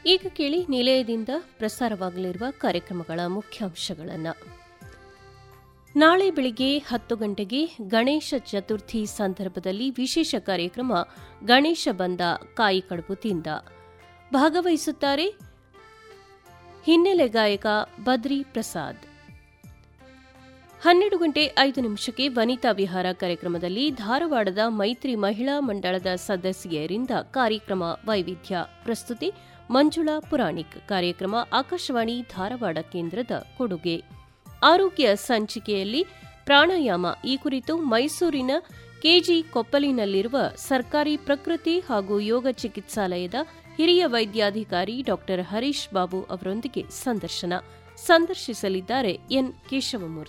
ಈಗ ಕೇಳಿ ನಿಲಯದಿಂದ ಪ್ರಸಾರವಾಗಲಿರುವ ಕಾರ್ಯಕ್ರಮಗಳ ಮುಖ್ಯಾಂಶಗಳನ್ನು ನಾಳೆ ಬೆಳಿಗ್ಗೆ ಹತ್ತು ಗಂಟೆಗೆ ಗಣೇಶ ಚತುರ್ಥಿ ಸಂದರ್ಭದಲ್ಲಿ ವಿಶೇಷ ಕಾರ್ಯಕ್ರಮ ಗಣೇಶ ಬಂದ ಕಾಯಿ ಕಡುಬು ತಿಂದ ಭಾಗವಹಿಸುತ್ತಾರೆ ಹಿನ್ನೆಲೆ ಗಾಯಕ ಬದ್ರಿ ಪ್ರಸಾದ್ ಹನ್ನೆರಡು ಗಂಟೆ ಐದು ನಿಮಿಷಕ್ಕೆ ವನಿತಾ ವಿಹಾರ ಕಾರ್ಯಕ್ರಮದಲ್ಲಿ ಧಾರವಾಡದ ಮೈತ್ರಿ ಮಹಿಳಾ ಮಂಡಳದ ಸದಸ್ಯರಿಂದ ಕಾರ್ಯಕ್ರಮ ವೈವಿಧ್ಯ ಪ್ರಸ್ತುತಿ ಮಂಜುಳಾ ಪುರಾಣಿಕ್ ಕಾರ್ಯಕ್ರಮ ಆಕಾಶವಾಣಿ ಧಾರವಾಡ ಕೇಂದ್ರದ ಕೊಡುಗೆ ಆರೋಗ್ಯ ಸಂಚಿಕೆಯಲ್ಲಿ ಪ್ರಾಣಾಯಾಮ ಈ ಕುರಿತು ಮೈಸೂರಿನ ಕೆಜಿ ಕೊಪ್ಪಲಿನಲ್ಲಿರುವ ಸರ್ಕಾರಿ ಪ್ರಕೃತಿ ಹಾಗೂ ಯೋಗ ಚಿಕಿತ್ಸಾಲಯದ ಹಿರಿಯ ವೈದ್ಯಾಧಿಕಾರಿ ಡಾ ಹರೀಶ್ ಬಾಬು ಅವರೊಂದಿಗೆ ಸಂದರ್ಶನ ಸಂದರ್ಶಿಸಲಿದ್ದಾರೆ ಎನ್ ಕೇಶವಮೂರ್ತಿ